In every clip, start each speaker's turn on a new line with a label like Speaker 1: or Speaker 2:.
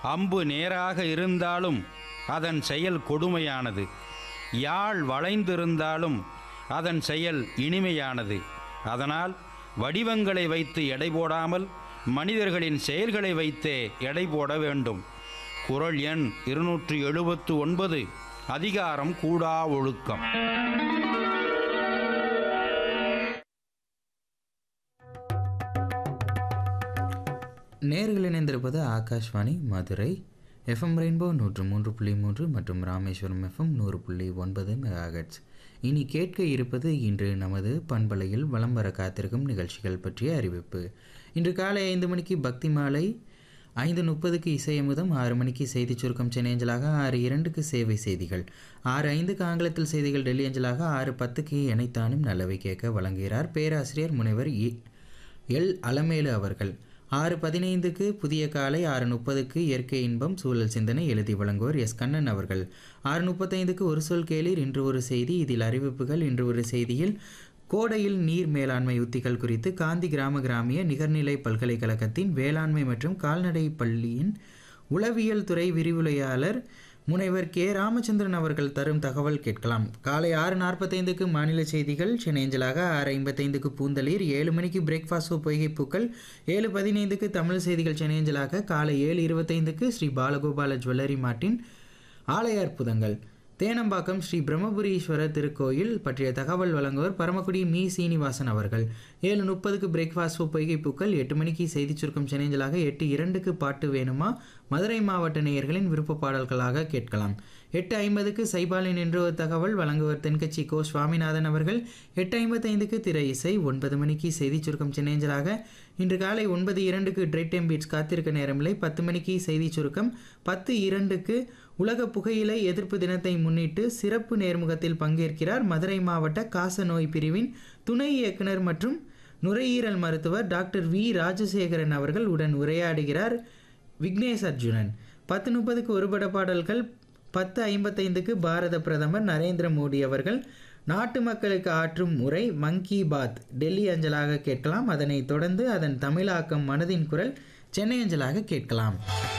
Speaker 1: அம்பு நேராக இருந்தாலும் அதன் செயல் கொடுமையானது யாழ் வளைந்திருந்தாலும் அதன் செயல் இனிமையானது அதனால் வடிவங்களை வைத்து எடை போடாமல் மனிதர்களின் செயல்களை வைத்தே எடை போட வேண்டும் குறள் எண் இருநூற்றி எழுபத்து ஒன்பது அதிகாரம் கூடா ஒழுக்கம்
Speaker 2: நேர்கள் இணைந்திருப்பது ஆகாஷ்வாணி மதுரை எஃப்எம் ரெயின்போ நூற்று மூன்று புள்ளி மூன்று மற்றும் ராமேஸ்வரம் எஃப்எம் நூறு புள்ளி ஒன்பது மெகாஹெட்ஸ் இனி கேட்க இருப்பது இன்று நமது பண்பலையில் வலம் வர காத்திருக்கும் நிகழ்ச்சிகள் பற்றிய அறிவிப்பு இன்று காலை ஐந்து மணிக்கு பக்தி மாலை ஐந்து முப்பதுக்கு இசையமுதம் ஆறு மணிக்கு செய்திச் சுருக்கம் சென்னை அஞ்சலாக ஆறு இரண்டுக்கு சேவை செய்திகள் ஆறு ஐந்துக்கு ஆங்கிலத்தில் செய்திகள் டெல்லி அஞ்சலாக ஆறு பத்துக்கு இணைத்தானும் நல்லவை கேட்க வழங்குகிறார் பேராசிரியர் முனைவர் இ- எல் அலமேலு அவர்கள் ஆறு பதினைந்துக்கு புதிய காலை ஆறு முப்பதுக்கு இயற்கை இன்பம் சூழல் சிந்தனை எழுதி வழங்குவோர் எஸ் கண்ணன் அவர்கள் ஆறு முப்பத்தைந்துக்கு ஒரு சொல் கேளீர் இன்று ஒரு செய்தி இதில் அறிவிப்புகள் இன்று ஒரு செய்தியில் கோடையில் நீர் மேலாண்மை உத்திகள் குறித்து காந்தி கிராம கிராமிய நிகர்நிலை பல்கலைக்கழகத்தின் வேளாண்மை மற்றும் கால்நடை பள்ளியின் உளவியல் துறை விரிவுரையாளர் முனைவர் கே ராமச்சந்திரன் அவர்கள் தரும் தகவல் கேட்கலாம் காலை ஆறு நாற்பத்தைந்துக்கு மாநில செய்திகள் சென்னைஞ்சலாக ஆறு ஐம்பத்தைந்துக்கு பூந்தளிர் ஏழு மணிக்கு பிரேக்ஃபாஸ்ட் பொய்கை பூக்கள் ஏழு பதினைந்துக்கு தமிழ் செய்திகள் சென்னையஞ்சலாக காலை ஏழு இருபத்தைந்துக்கு ஸ்ரீ பாலகோபால ஜுவல்லரி மார்ட்டின் ஆலய அற்புதங்கள் தேனம்பாக்கம் ஸ்ரீ பிரம்மபுரீஸ்வரர் திருக்கோயில் பற்றிய தகவல் வழங்குவர் பரமக்குடி மீ சீனிவாசன் அவர்கள் ஏழு முப்பதுக்கு பிரேக்ஃபாஸ்ட் பொய்கை பூக்கள் எட்டு மணிக்கு செய்திச் சுருக்கம் சென்னைஞ்சலாக எட்டு இரண்டுக்கு பாட்டு வேணுமா மதுரை மாவட்ட நேயர்களின் விருப்ப பாடல்களாக கேட்கலாம் எட்டு ஐம்பதுக்கு சைபாலின் என்ற ஒரு தகவல் வழங்குவர் தென்கட்சி கோ சுவாமிநாதன் அவர்கள் எட்டு ஐம்பத்தைந்துக்கு திரை இசை ஒன்பது மணிக்கு செய்திச் சுருக்கம் சென்னைஞ்சலாக இன்று காலை ஒன்பது இரண்டுக்கு ட்ரைட் டைம் பீட்ஸ் காத்திருக்க நேரமில்லை பத்து மணிக்கு செய்திச் சுருக்கம் பத்து இரண்டுக்கு உலக புகையிலை எதிர்ப்பு தினத்தை முன்னிட்டு சிறப்பு நேர்முகத்தில் பங்கேற்கிறார் மதுரை மாவட்ட காச நோய் பிரிவின் துணை இயக்குனர் மற்றும் நுரையீரல் மருத்துவர் டாக்டர் வி ராஜசேகரன் அவர்கள் உடன் உரையாடுகிறார் விக்னேஷ் அர்ஜுனன் பத்து முப்பதுக்கு ஒருபட பாடல்கள் பத்து ஐம்பத்தைந்துக்கு பாரத பிரதமர் நரேந்திர மோடி அவர்கள் நாட்டு மக்களுக்கு ஆற்றும் உரை மன் கி பாத் டெல்லி அஞ்சலாக கேட்கலாம் அதனைத் தொடர்ந்து அதன் தமிழாக்கம் மனதின் குரல் சென்னை அஞ்சலாக கேட்கலாம்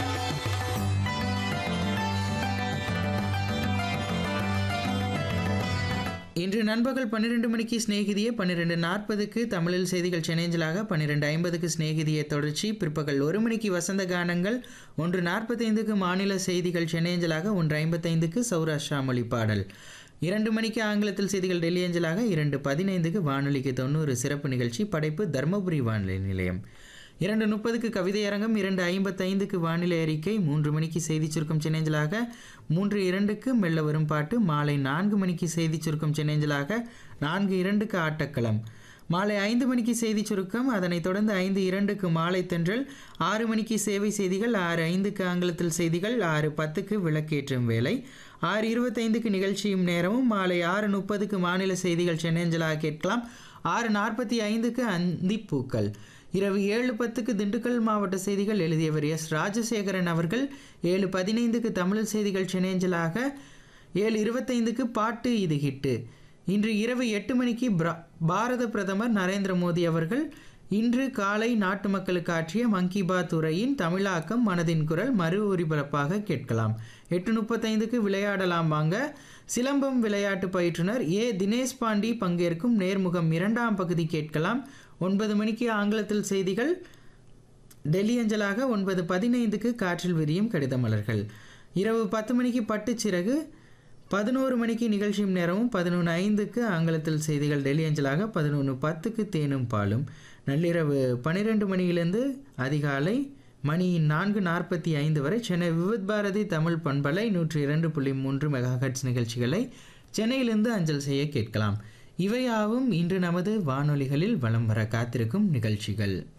Speaker 2: இன்று நண்பகல் பன்னிரெண்டு மணிக்கு சிநேகிதியே பன்னிரெண்டு நாற்பதுக்கு தமிழில் செய்திகள் சென்னைஞ்சலாக பன்னிரெண்டு ஐம்பதுக்கு சிநேகிதியை தொடர்ச்சி பிற்பகல் ஒரு மணிக்கு வசந்த கானங்கள் ஒன்று நாற்பத்தைந்துக்கு மாநில செய்திகள் சென்னையஞ்சலாக ஒன்று ஐம்பத்தைந்துக்கு சௌராஷ்டிரா மொழி பாடல் இரண்டு மணிக்கு ஆங்கிலத்தில் செய்திகள் டெல்லி அஞ்சலாக இரண்டு பதினைந்துக்கு வானொலிக்கு தொண்ணூறு சிறப்பு நிகழ்ச்சி படைப்பு தர்மபுரி வானொலி நிலையம் இரண்டு முப்பதுக்கு கவிதையரங்கம் இரண்டு ஐம்பத்தைந்துக்கு வானிலை அறிக்கை மூன்று மணிக்கு செய்திச் சுருக்கம் சென்னேஞ்சலாக மூன்று இரண்டுக்கு மெல்ல வரும் பாட்டு மாலை நான்கு மணிக்கு செய்திச் சுருக்கம் சென்னேஞ்சலாக நான்கு இரண்டுக்கு ஆட்டக்களம் மாலை ஐந்து மணிக்கு செய்திச் சுருக்கம் அதனைத் தொடர்ந்து ஐந்து இரண்டுக்கு மாலை தென்றல் ஆறு மணிக்கு சேவை செய்திகள் ஆறு ஐந்துக்கு ஆங்கிலத்தில் செய்திகள் ஆறு பத்துக்கு விளக்கேற்றும் வேலை ஆறு இருபத்தைந்துக்கு நிகழ்ச்சியும் நேரமும் மாலை ஆறு முப்பதுக்கு மாநில செய்திகள் சென்னேஞ்சலாக கேட்கலாம் ஆறு நாற்பத்தி ஐந்துக்கு அந்திப்பூக்கள் இரவு ஏழு பத்துக்கு திண்டுக்கல் மாவட்ட செய்திகள் எழுதியவர் எஸ் ராஜசேகரன் அவர்கள் ஏழு பதினைந்துக்கு தமிழ் செய்திகள் சென்னேஞ்சலாக ஏழு இருபத்தைந்துக்கு பாட்டு இது ஹிட்டு இன்று இரவு எட்டு மணிக்கு பிரா- பாரத பிரதமர் நரேந்திர மோடி அவர்கள் இன்று காலை நாட்டு மக்களுக்கு ஆற்றிய மன் கி பாத் உரையின் தமிழாக்கம் மனதின் குரல் மறு ஒலிபரப்பாக கேட்கலாம் எட்டு முப்பத்தைந்துக்கு விளையாடலாம் வாங்க சிலம்பம் விளையாட்டு பயிற்றுனர் ஏ தினேஷ் பாண்டி பங்கேற்கும் நேர்முகம் இரண்டாம் பகுதி கேட்கலாம் ஒன்பது மணிக்கு ஆங்கிலத்தில் செய்திகள் டெல்லி அஞ்சலாக ஒன்பது பதினைந்துக்கு காற்றில் விரியும் கடித மலர்கள் இரவு பத்து மணிக்கு பட்டுச்சிறகு பதினோரு மணிக்கு நிகழ்ச்சியும் நேரமும் பதினொன்று ஐந்துக்கு ஆங்கிலத்தில் செய்திகள் டெல்லி அஞ்சலாக பதினொன்று பத்துக்கு தேனும் பாலும் நள்ளிரவு பன்னிரெண்டு மணியிலிருந்து அதிகாலை மணி நான்கு நாற்பத்தி ஐந்து வரை சென்னை விவித் பாரதி தமிழ் பண்பலை நூற்றி இரண்டு புள்ளி மூன்று மெகாஹெட்ஸ் நிகழ்ச்சிகளை சென்னையிலிருந்து அஞ்சல் செய்ய கேட்கலாம் இவையாவும் இன்று நமது வானொலிகளில் வலம் வர காத்திருக்கும் நிகழ்ச்சிகள்